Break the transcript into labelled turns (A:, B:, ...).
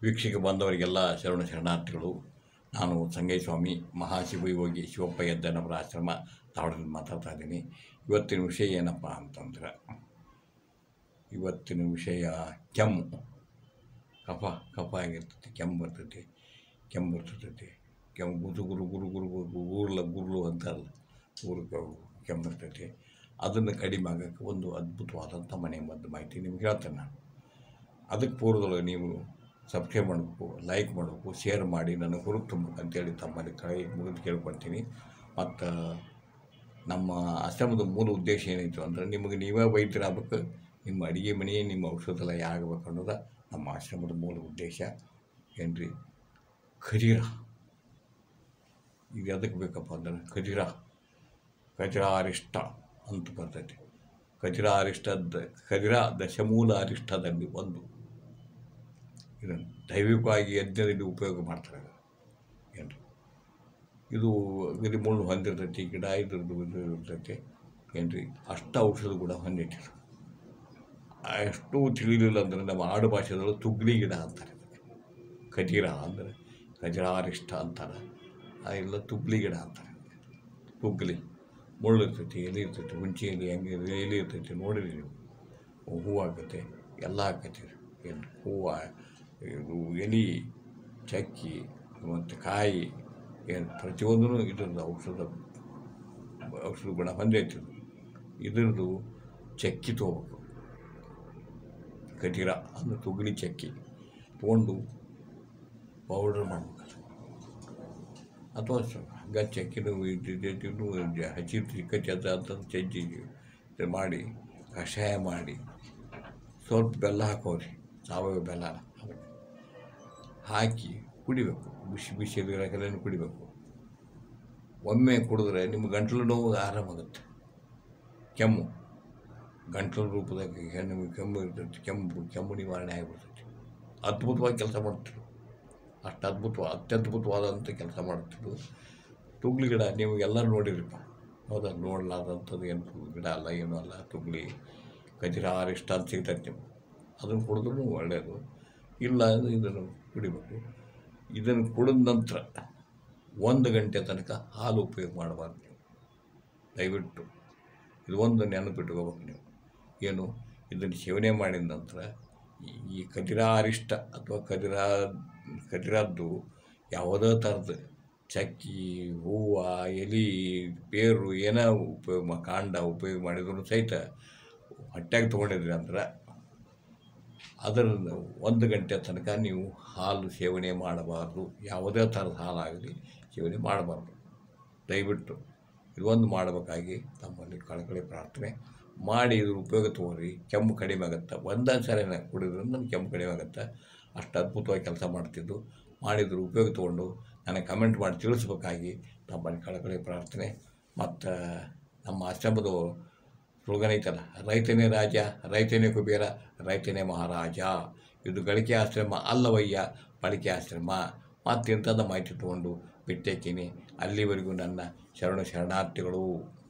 A: ವೀಕ್ಷಕ ಬಂದವರಿಗೆಲ್ಲ ಶರಣ ಶರಣಾರ್ಥಿಗಳು ನಾನು ಸಂಗಯ್ಯಸ್ವಾಮಿ ಮಹಾಶಿವಯೋಗಿ ಶಿವಪ್ಪ ಯದ್ದನವರ ಆಶ್ರಮ ಧಾರವಾಡದಿಂದ ಮಾತಾಡ್ತಾ ಇದ್ದೀನಿ ಇವತ್ತಿನ ವಿಷಯ ಏನಪ್ಪ ಅಂತಂದ್ರೆ ಇವತ್ತಿನ ವಿಷಯ ಕೆಮ್ಮು ಕಫ ಕಫ ಆಗಿರ್ತೈತಿ ಕೆಮ್ಮು ಬರ್ತೈತಿ ಕೆಮ್ಮು ಬರ್ತೈತಿ ಕೆಮ್ಮು ಗುರು ಗುರು ಗುರು ಗುರು ಗುರು ಊರ್ಲ ಗುರುಳು ಅಂತಾರಲ್ಲ ಊರು ಕೆಮ್ಮು ಬರ್ತೈತಿ ಅದನ್ನು ಕಡಿಮೆ ಆಗೋಕ್ಕೆ ಒಂದು ಅದ್ಭುತವಾದಂಥ ಮನೆ ಮದ್ದು ಮಾಹಿತಿ ನಿಮ್ಗೆ ಹೇಳ್ತೇನೆ ನಾನು ಅದಕ್ಕೆ ಪೂರ್ವದೊಳಗೆ ನೀವು ಸಬ್ಸ್ಕ್ರೈಬ್ ಮಾಡಬೇಕು ಲೈಕ್ ಮಾಡಬೇಕು ಶೇರ್ ಮಾಡಿ ನನಗೆ ಹುರುಪು ತುಂಬಬೇಕು ಅಂತೇಳಿ ತಮ್ಮಲ್ಲಿ ಕೈ ಮುಗಿದು ಕೇಳ್ಕೊಳ್ತೀನಿ ಮತ್ತು ನಮ್ಮ ಆಶ್ರಮದ ಮೂಲ ಉದ್ದೇಶ ಏನಿತ್ತು ಅಂದರೆ ನಿಮಗೆ ನೀವೇ ವೈದ್ಯರಾಗಬೇಕು ನಿಮ್ಮ ಅಡುಗೆ ಮನೆಯೇ ನಿಮ್ಮ ಔಷಧಾಲಯ ಆಗಬೇಕು ಅನ್ನೋದು ನಮ್ಮ ಆಶ್ರಮದ ಮೂಲ ಉದ್ದೇಶ ಏನ್ರಿ ಖಜೀರ ಇದು ಎದಕ್ಕೆ ಬೇಕಪ್ಪ ಅಂದ್ರೆ ಖಜೀರ ಖಜರಾರಿಷ್ಟ ಅಂತ ಬರ್ತೈತಿ ಖಜರಾರಿಷ್ಟದ ಖಜರ ದಶಮೂಲ ಅರಿಷ್ಟದಲ್ಲಿ ಒಂದು ಇದನ್ನು ದೈವಿಕವಾಗಿ ಯಜ್ಞದಲ್ಲಿ ಉಪಯೋಗ ಮಾಡ್ತಾರೆ ಏನು ಇದು ಇದು ಮುಳ್ಳು ಹೊಂದಿರ್ತೈತಿ ಗಿಡ ಇದ್ರದ್ದು ಇದು ಇರ್ತೈತಿ ಏನ್ರಿ ಅಷ್ಟು ಔಷಧ ಕೂಡ ಹೊಂದೈತಿ ಇದು. ಅಷ್ಟು ತಿಳಿಲಿಲ್ಲ ಅಂದರೆ ನಮ್ಮ ಆಡು ಭಾಷೆದೊಳಗೆ ತುಗ್ಲಿ ಗಿಡ ಅಂತಾರೆ ಇದಕ್ಕೆ. ಖಜೀರ ಅಂದರೆ ಖಜರಾರಿಷ್ಟ ಅಂತಾರೆ ಇಲ್ಲ ತುಗ್ಲಿ ಗಿಡ ಅಂತಾರೆ ತುಗ್ಲಿ ಮುಳ್ಳು ಇರ್ತೈತಿ ಎಲೆ ಇರ್ತೈತಿ ಹುಂಚಿ ಎಲೆ ಹೆಂಗೆ ಎಲೆ ಇರ್ತೈತಿ ನೋಡಿರಿ ನೀವು ಹೂವು ಆಕೈತೆ ಎಲ್ಲ ಆಕೈತಿ ಏನು ಹೂವು ಇದು ಎಲೆ ಚಕ್ಕಿ ಮತ್ತು ಕಾಯಿ ಏನು ಪ್ರತಿಯೊಂದೂ ಇದ್ರದ್ದು ಔಷಧ ಔಷಧ ಗುಣ ಹೊಂದೈತಿ ಇದು. ಇದ್ರದ್ದು ಚಕ್ಕಿ ತೊಗೋಬೇಕು ಕಟೀರ ಅಂದ್ರೆ ತುಗಡಿ ಚಕ್ಕಿ ತೊಗೊಂಡು ಪೌಡ್ರ್ ಮಾಡ್ಬೇಕು ಅಥವಾ ಸ- ಹಂಗ ಚಕ್ಕಿನೂ ಇದ್ದಿದ್ದು ಹಸಿ ಚಿಕ್ಕ ಚದ ಅಂತ ಚಜ್ಜಿ ಇದು ಮಾಡಿ ಕಷಾಯ ಮಾಡಿ ಸ್ವಲ್ಪ ಬೆಲ್ಲ ಹಾಕೋರಿ ಸಾವಯವ ಬೆಲ್ಲ ಅದಕ್ಕೆ ಹಾಕಿ ಕುಡಿಬೇಕು ಬಿಸಿ ಬಿಸಿ ಇರೋಕೆಲ್ಲ ಕುಡಿಬೇಕು ಒಮ್ಮೆ ಕುಡಿದ್ರೆ ನಿಮ್ಮ ಗಂಟಲು ನೋವು ಆರಾಮಾಗುತ್ತೆ ಕೆಮ್ಮು ಗಂಟಲು ರೂಪದಾಗ ನಿಮಗೆ ಕೆಮ್ಮು ಇರ್ತೈತಿ ಕೆಮ್ಮು ಕೆಮ್ಮು ನಿವಾರಣೆ ಆಗಿಬಿಡ್ತೈತಿ ಅದ್ಭುತವಾಗಿ ಕೆಲಸ ಮಾಡ್ತಿದ್ರು ಅಷ್ಟು ಅದ್ಭುತ ಅತ್ಯದ್ಭುತವಾದಂಥ ಕೆಲಸ ಮಾಡ್ತಿದ್ರು ತುಗ್ಲಿ ಗಿಡ ನೀವು ಎಲ್ಲರೂ ನೋಡಿರಿಪ್ಪ ಹೌದಾ ನೋಡಲಾರ್ದಂಥದ್ದು ಏನು ಗಿಡ ಅಲ್ಲ ಏನೂ ಅಲ್ಲ ತುಗ್ಲಿ ಖಜರಾರ ಇಷ್ಟ ಅಂತ ಸಿಗ್ತೈತೆ ನೀವು ಅದನ್ನು ಕುಡಿದ್ರೂ ಒಳ್ಳೆಯದು ಇಲ್ಲ ಅಂದ್ರೆ ಇದನ್ನು ಕುಡಿಬೇಕು ಇದನ್ನು ಕುಡಿದ ನಂತರ ಒಂದು ಗಂಟೆ ತನಕ ಹಾಲು ಉಪಯೋಗ ಮಾಡಬಾರ್ದು ನೀವು ದಯವಿಟ್ಟು ಇದು ಒಂದು ನೆನಪಿಟ್ಕೋಬೇಕು ನೀವು ಏನು ಇದನ್ನು ಸೇವನೆ ಮಾಡಿದ ನಂತರ ಈ- ಈ ಕದಿರಾರಿಷ್ಟ ಅಥವಾ ಕದಿರ ಕದಿರದ್ದು ಯಾವುದೇ ಥರದ್ದು ಚಕ್ಕಿ ಹೂವು ಎಲೆ ಬೇರು ಏನೋ ಉಪಯೋಗ ಮಾ- ಕಾಂಡ ಉಪಯೋಗ ಮಾಡಿದ್ರು ಸಹಿತ ಹೊಟ್ಟೆಗೆ ತೊಗೊಂಡಿದ್ರಿ ಅಂದ್ರೆ ಅದರಿಂದ ಒಂದು ಗಂಟೆ ತನಕ ನೀವು ಹಾಲು ಸೇವನೆ ಮಾಡಬಾರ್ದು ಯಾವುದೇ ಥರದ ಹಾಲಾಗಲಿ ಸೇವನೆ ಮಾಡಬಾರ್ದು ದಯವಿಟ್ಟು ಇದೊಂದು ಮಾಡಬೇಕಾಗಿ ತಮ್ಮಲ್ಲಿ ಕಳಕಳಿ ಪ್ರಾರ್ಥನೆ ಮಾಡಿ ಇದ್ರ ಉಪಯೋಗ ತೊಗೊಳ್ರಿ ಕೆಮ್ಮು ಕಡಿಮೆ ಆಗುತ್ತೆ ಒಂದೇ ಸರಿನ ಕುಡಿದ್ರಿಂದ ನನ್ನ ಕೆಮ್ಮು ಕಡಿಮೆ ಆಗುತ್ತೆ ಅಷ್ಟು ಅದ್ಭುತವಾಗಿ ಕೆಲಸ ಮಾಡ್ತಿದ್ದು ಮಾಡಿದ್ರ ಉಪಯೋಗ ತೊಗೊಂಡು ನನಗೆ ಕಮೆಂಟ್ ಮಾಡಿ ತಿಳಿಸ್ಬೇಕಾಗಿ ತಮ್ಮಲ್ಲಿ ಕಳಕಳಿ ಪ್ರಾರ್ಥನೆ ಮತ್ತು ನಮ್ಮ ಆಶ್ರಮದ ಸ್ಲೋಗನ್ ಐತಲ್ಲ ರೈತನೇ ರಾಜ ರೈತನೇ ಕುಬೇರ ರೈತನೇ ಮಹಾರಾಜ ಇದು ಗಳಿಕೆ ಆಶ್ರಮ ಅಲ್ಲವಯ್ಯ ಬಳಕೆ ಆಶ್ರಮ ಮತ್ತೆಂಥದ್ದು ಮಾಹಿತಿ ತೊಗೊಂಡು ಬಿಟ್ಟೇತೀನಿ ಅಲ್ಲಿವರೆಗೂ ನನ್ನ ಶರಣ ಶರಣಾರ್ಥಿಗಳು